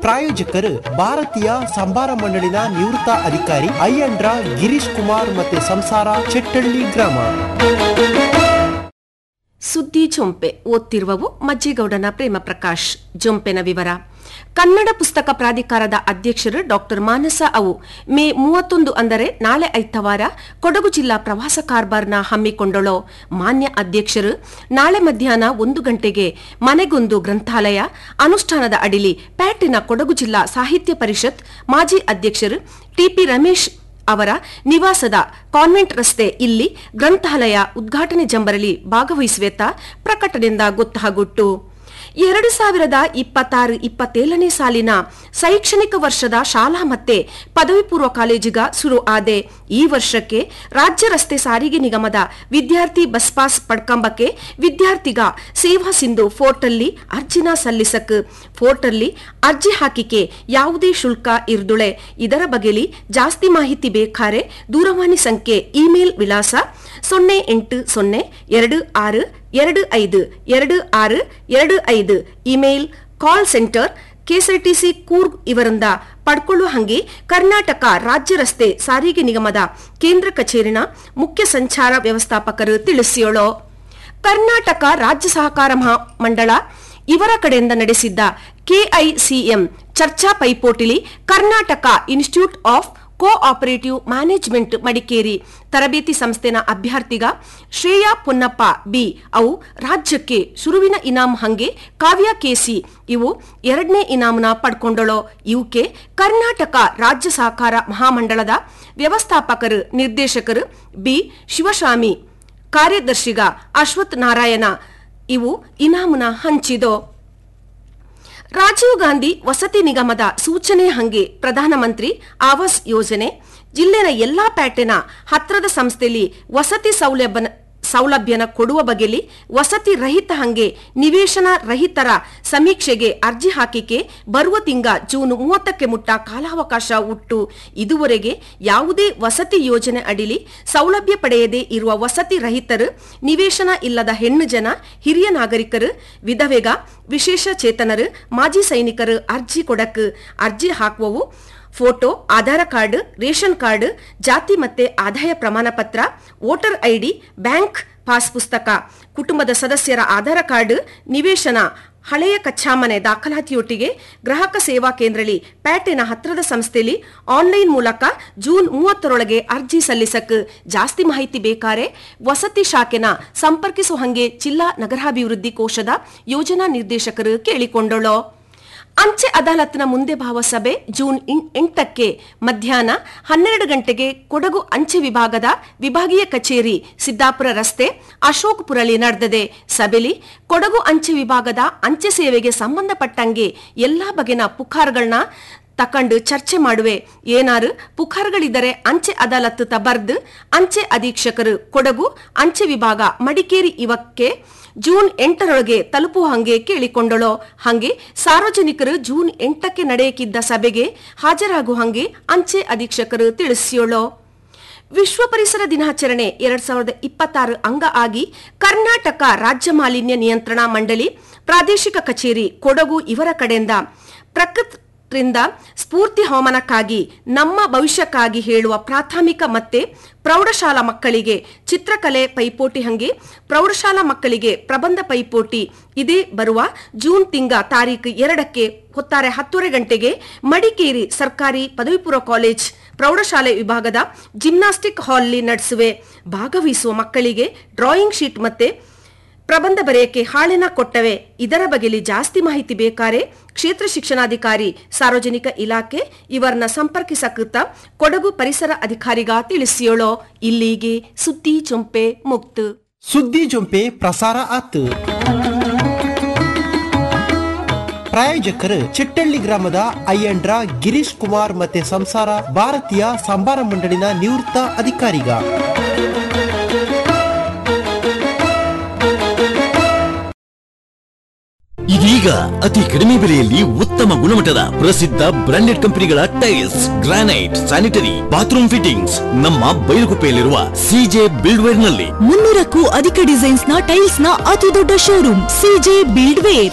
ಪ್ರಾಯೋಜಕರು ಭಾರತೀಯ ಸಂಭಾರ ಮಂಡಳಿನ ನಿವೃತ್ತ ಅಧಿಕಾರಿ ಅಯ್ಯಂಡ್ರ ಗಿರೀಶ್ ಕುಮಾರ್ ಮತ್ತೆ ಸಂಸಾರ ಚೆಟ್ಟಳ್ಳಿ ಗ್ರಾಮ ಸುದ್ದಿ ಜೊಂಪೆ ಓದ್ತಿರುವವು ಮಜ್ಜೇಗೌಡನ ಪ್ರೇಮ ಪ್ರಕಾಶ್ ಜೊಂಪೆನ ವಿವರ ಕನ್ನಡ ಪುಸ್ತಕ ಪ್ರಾಧಿಕಾರದ ಅಧ್ಯಕ್ಷರು ಡಾಕ್ಟರ್ ಮಾನಸ ಅವು ಮೇ ಮೂವತ್ತೊಂದು ಅಂದರೆ ನಾಳೆ ಐತವಾರ ಕೊಡಗು ಜಿಲ್ಲಾ ಪ್ರವಾಸ ಕಾರ್ಬಾರ್ನ ಹಮ್ಮಿಕೊಂಡಳೋ ಮಾನ್ಯ ಅಧ್ಯಕ್ಷರು ನಾಳೆ ಮಧ್ಯಾಹ್ನ ಒಂದು ಗಂಟೆಗೆ ಮನೆಗೊಂದು ಗ್ರಂಥಾಲಯ ಅನುಷ್ಠಾನದ ಅಡಿಲಿ ಪ್ಯಾಟಿನ ಕೊಡಗು ಜಿಲ್ಲಾ ಸಾಹಿತ್ಯ ಪರಿಷತ್ ಮಾಜಿ ಅಧ್ಯಕ್ಷರು ಟಿಪಿ ರಮೇಶ್ ಅವರ ನಿವಾಸದ ಕಾನ್ವೆಂಟ್ ರಸ್ತೆ ಇಲ್ಲಿ ಗ್ರಂಥಾಲಯ ಉದ್ಘಾಟನೆ ಜಂಬರಲಿ ಭಾಗವಹಿಸುವೆತ್ತ ಪ್ರಕಟಣೆಯಿಂದ ಗೊತ್ತಾಗುಟ್ಟು ಎರಡು ಸಾವಿರದ ಇಪ್ಪತ್ತಾರು ಇಪ್ಪತ್ತೇಳನೇ ಸಾಲಿನ ಶೈಕ್ಷಣಿಕ ವರ್ಷದ ಶಾಲಾ ಮತ್ತೆ ಪದವಿ ಪೂರ್ವ ಕಾಲೇಜಿಗ ಶುರು ಆದೆ ಈ ವರ್ಷಕ್ಕೆ ರಾಜ್ಯ ರಸ್ತೆ ಸಾರಿಗೆ ನಿಗಮದ ವಿದ್ಯಾರ್ಥಿ ಬಸ್ ಪಾಸ್ ಪಡ್ಕಂಬಕ್ಕೆ ವಿದ್ಯಾರ್ಥಿಗ ಸೇವಾ ಸಿಂಧು ಫೋರ್ಟಲ್ಲಿ ಅರ್ಜಿನ ಸಲ್ಲಿಸಕ್ ಫೋರ್ಟಲ್ಲಿ ಅರ್ಜಿ ಹಾಕಿಕೆ ಯಾವುದೇ ಶುಲ್ಕ ಇರ್ದುಳೆ ಇದರ ಬಗೆಲಿ ಜಾಸ್ತಿ ಮಾಹಿತಿ ಬೇಕಾರೆ ದೂರವಾಣಿ ಸಂಖ್ಯೆ ಇಮೇಲ್ ವಿಳಾಸ ಸೊನ್ನೆ ಎಂಟು ಸೊನ್ನೆ ಎರಡು ಆರು ಎರಡು ಐದು ಎರಡು ಆರು ಎರಡು ಐದು email call centre KSRTC Coorg ಇವರಿಂದ ಪಡ್ಕೊಳ್ಳುವ ಹಂಗೆ ಕರ್ನಾಟಕ ರಾಜ್ಯ ರಸ್ತೆ ಸಾರಿಗೆ ನಿಗಮದ ಕೇಂದ್ರ ಕಚೇರಿನ ಮುಖ್ಯ ಸಂಚಾರ ವ್ಯವಸ್ಥಾಪಕರು ತಿಳಿಸಿಯೋಳು ಕರ್ನಾಟಕ ರಾಜ್ಯ ಸಹಕಾರ ಮಹಾ ಮಂಡಳ ಇವರ ಕಡೆಯಿಂದ ನಡೆಸಿದ್ದ ಕೆಐಸಿಎಂ ಚರ್ಚಾ ಪೈಪೋಟಿಲಿ Karnataka Institute of Cooperative Management Madikeri ತರಬೇತಿ ಸಂಸ್ಥೆನ ಅಭ್ಯರ್ಥಿಗ ಶ್ರೇಯಾ ಪೊನ್ನಪ್ಪ ಬಿ ಅವು ರಾಜ್ಯಕ್ಕೆ ಶುರುವಿನ ಇನಾಮ್ ಹಂಗೆ ಕಾವ್ಯ ಕೆಸಿ ಇವು ಎರಡನೇ ಇನಾಮ್ನ ಪಡ್ಕೊಂಡಳೋ ಇವಕ್ಕೆ ಕರ್ನಾಟಕ ರಾಜ್ಯ ಸಹಕಾರ ಮಹಾಮಂಡಳದ ವ್ಯವಸ್ಥಾಪಕರು ನಿರ್ದೇಶಕರು ಬಿ ಶಿವಸ್ವಾಮಿ ಕಾರ್ಯದರ್ಶಿಗ ಅಶ್ವಥ್ ನಾರಾಯಣ ಇವು ಇನಾಮುನ ಹಂಚಿದೋ ರಾಜೀವ್ ಗಾಂಧಿ ವಸತಿ ನಿಗಮದ ಸೂಚನೆ ಹಂಗೆ ಪ್ರಧಾನಮಂತ್ರಿ ಆವಾಸ್ ಯೋಜನೆ ಜಿಲ್ಲೆನ ಎಲ್ಲಾ ಪ್ಯಾಟೆನ ಹತ್ರದ ಸಂಸ್ಥೆಯಲ್ಲಿ ವಸತಿ ಸೌಲಭ್ಯನ ಸೌಲಭ್ಯನ ಕೊಡುವ ಬಗೆಲಿ ವಸತಿ ರಹಿತ ಹಂಗೆ ನಿವೇಶನ ರಹಿತರ ಸಮೀಕ್ಷೆಗೆ ಅರ್ಜಿ ಹಾಕಿಕೆ ಬರುವ ತಿಂಗ ಜೂನ್ ಮೂವತ್ತಕ್ಕೆ ಮುಟ್ಟ ಕಾಲಾವಕಾಶ ಉಟ್ಟು ಇದುವರೆಗೆ ಯಾವುದೇ ವಸತಿ ಯೋಜನೆ ಅಡಿಲಿ ಸೌಲಭ್ಯ ಪಡೆಯದೇ ಇರುವ ವಸತಿ ರಹಿತರು ನಿವೇಶನ ಇಲ್ಲದ ಹೆಣ್ಣು ಜನ ಹಿರಿಯ ನಾಗರಿಕರು ವಿಧವೆಗ ವಿಶೇಷ ಚೇತನರು ಮಾಜಿ ಸೈನಿಕರು ಅರ್ಜಿ ಕೊಡಕ್ ಅರ್ಜಿ ಹಾಕುವವು photo Aadhaar card ration card ಜಾತಿ ಮತ್ತೆ ಆದಾಯ ಪ್ರಮಾಣ ಪತ್ರ ವೋಟರ್ ಐಡಿ ಬ್ಯಾಂಕ್ ಪಾಸ್ ಪುಸ್ತಕ ಕುಟುಂಬದ ಸದಸ್ಯರ ಆಧಾರ ಕಾರ್ಡ್ ನಿವೇಶನ ಹಳೆಯ ಕಚ್ಚಾಮನೆ ದಾಖಲಾತಿಯೊಟ್ಟಿಗೆ ಗ್ರಾಹಕ ಸೇವಾ ಕೇಂದ್ರಲಿ ಪ್ಯಾಟೆನ ಹತ್ರದ ಸಂಸ್ಥೆಯಲ್ಲಿ ಆನ್ಲೈನ್ ಮೂಲಕ ಜೂನ್ ಮೂವತ್ತರೊಳಗೆ ಅರ್ಜಿ ಸಲ್ಲಿಸಕ್ ಜಾಸ್ತಿ ಮಾಹಿತಿ ಬೇಕಾರೆ ವಸತಿ ಶಾಖೆನ ಸಂಪರ್ಕಿಸುವ ಹಂಗೆ ಜಿಲ್ಲಾ ನಗರಾಭಿವೃದ್ಧಿ ಕೋಶದ ಯೋಜನಾ ನಿರ್ದೇಶಕರು ಕೇಳಿಕೊಂಡಳು ಅಂಚೆ ಅದಾಲತ್ನ ಮುಂದೆ ಭಾವ ಸಭೆ ಜೂನ್ ಇನ್- ಎಂಟಕ್ಕೆ ಮಧ್ಯಾಹ್ನ ಹನ್ನೆರಡು ಗಂಟೆಗೆ ಕೊಡಗು ಅಂಚೆ ವಿಭಾಗದ ವಿಭಾಗೀಯ ಕಚೇರಿ ಸಿದ್ದಾಪುರ ರಸ್ತೆ ಅಶೋಕ್ಪುರಲ್ಲಿ ನಡೆದಿದೆ ಸಭೆಲಿ ಕೊಡಗು ಅಂಚೆ ವಿಭಾಗದ ಅಂಚೆ ಸೇವೆಗೆ ಸಂಬಂಧಪಟ್ಟಂಗೆ ಎಲ್ಲಾ ಬಗೆನ ಪುಕಾರ್ಗಳನ್ನ ತಕಂಡು ಚರ್ಚೆ ಮಾಡುವೆ ಏನಾರು ಪುಕಾರ್ಗಳಿದ್ದರೆ ಅಂಚೆ ಅದಾಲತ್ ಬರ್ದು ಅಂಚೆ ಅಧೀಕ್ಷಕರು ಕೊಡಗು ಅಂಚೆ ವಿಭಾಗ ಮಡಿಕೇರಿ ಇವಕ್ಕೆ ಜೂನ್ ಎಂಟರೊಳಗೆ ತಲುಪುವ ಹಂಗೆ ಕೇಳಿಕೊಂಡಳು ಹಂಗೆ ಸಾರ್ವಜನಿಕರು ಜೂನ್ ಎಂಟಕ್ಕೆ ನಡೆಯಕಿದ್ದ ಸಭೆಗೆ ಹಾಜರಾಗುವ ಹಂಗೆ ಅಂಚೆ ಅಧೀಕ್ಷಕರು ತಿಳಿಸಿಯೋಳು ವಿಶ್ವ ಪರಿಸರ ದಿನಾಚರಣೆ ಎರಡ್ ಸಾವಿರದ ಇಪ್ಪತ್ತಾರು ಅಂಗ ಆಗಿ ಕರ್ನಾಟಕ ರಾಜ್ಯ ಮಾಲಿನ್ಯ ನಿಯಂತ್ರಣ ಮಂಡಳಿ ಪ್ರಾದೇಶಿಕ ಕಚೇರಿ ಕೊಡಗು ಇವರ ಕಡೆಯಿಂದ ಪ್ರಕೃತ್ ರಿಂದ ಸ್ಫೂರ್ತಿ ಹವಾಮಾನಕ್ಕಾಗಿ ನಮ್ಮ ಭವಿಷ್ಯಕ್ಕಾಗಿ ಹೇಳುವ ಪ್ರಾಥಮಿಕ ಮತ್ತೆ ಪ್ರೌಢಶಾಲಾ ಮಕ್ಕಳಿಗೆ ಚಿತ್ರಕಲೆ ಪೈಪೋಟಿ ಹಂಗೆ ಪ್ರೌಢಶಾಲಾ ಮಕ್ಕಳಿಗೆ ಪ್ರಬಂಧ ಪೈಪೋಟಿ ಇದೇ ಬರುವ ಜೂನ್ ತಿಂಗ ತಾರೀಕು ಎರಡಕ್ಕೆ ಹೊತ್ತಾರೆ ಹತ್ತೂವರೆ ಗಂಟೆಗೆ ಮಡಿಕೇರಿ ಸರ್ಕಾರಿ ಪದವಿ ಪೂರ್ವ ಕಾಲೇಜ್ ಪ್ರೌಢಶಾಲೆ ವಿಭಾಗದ ಜಿಮ್ನಾಸ್ಟಿಕ್ ಹಾಲ್ನಲ್ಲಿ ನಡೆಸುವೆ ಭಾಗವಹಿಸುವ ಮಕ್ಕಳಿಗೆ ಡ್ರಾಯಿಂಗ್ ಶೀಟ್ ಮತ್ತೆ ಪ್ರಬಂಧ ಬರೆಯಕ್ಕೆ ಹಾಳೆನ ಕೊಟ್ಟವೆ ಇದರ ಬಗೆಲಿ ಜಾಸ್ತಿ ಮಾಹಿತಿ ಬೇಕಾರೆ ಕ್ಷೇತ್ರ ಶಿಕ್ಷಣಾಧಿಕಾರಿ ಸಾರ್ವಜನಿಕ ಇಲಾಖೆ ಇವರನ್ನ ಸಂಪರ್ಕಿಸಕೃತ ಕೊಡಗು ಪರಿಸರ ಅಧಿಕಾರಿಗ ತಿಳಿಸಿಯೋಳೋ ಇಲ್ಲಿಗೆ ಸುದ್ದಿ ಚೊಂಪೆ ಮುಕ್ತು ಸುದ್ದಿ ಜೊಂಪೆ ಪ್ರಸಾರ ಆತು ಪ್ರಾಯೋಜಕರು ಚಿಟ್ಟಳ್ಳಿ ಗ್ರಾಮದ ಅಯ್ಯಂಡ್ರ ಗಿರೀಶ್ ಕುಮಾರ್ ಮತ್ತೆ ಸಂಸಾರ ಭಾರತೀಯ ಸಂಭಾರ ಮಂಡಳಿನ ನಿವೃತ್ತ ಅಧಿಕಾರಿಗ ಇದೀಗ ಅತಿ ಕಡಿಮೆ ಬೆಲೆಯಲ್ಲಿ ಉತ್ತಮ ಗುಣಮಟ್ಟದ ಪ್ರಸಿದ್ಧ ಬ್ರಾಂಡೆಡ್ ಕಂಪನಿಗಳ tiles granite sanitary bathroom fittings ನಮ್ಮ ಬೈಲುಗುಪ್ಪೆಯಲ್ಲಿರುವ ಸಿಜೆ ಬಿಲ್ಡ್ವೇರ್ ನಲ್ಲಿ ಮುನ್ನೂರಕ್ಕೂ ಅಧಿಕ ಡಿಸೈನ್ಸ್ ನ ಟೈಲ್ಸ್ ನ ಅತಿ ದೊಡ್ಡ ಶೋರೂಮ್ ಸಿಜೆ ಬಿಲ್ಡ್ ವೇರ್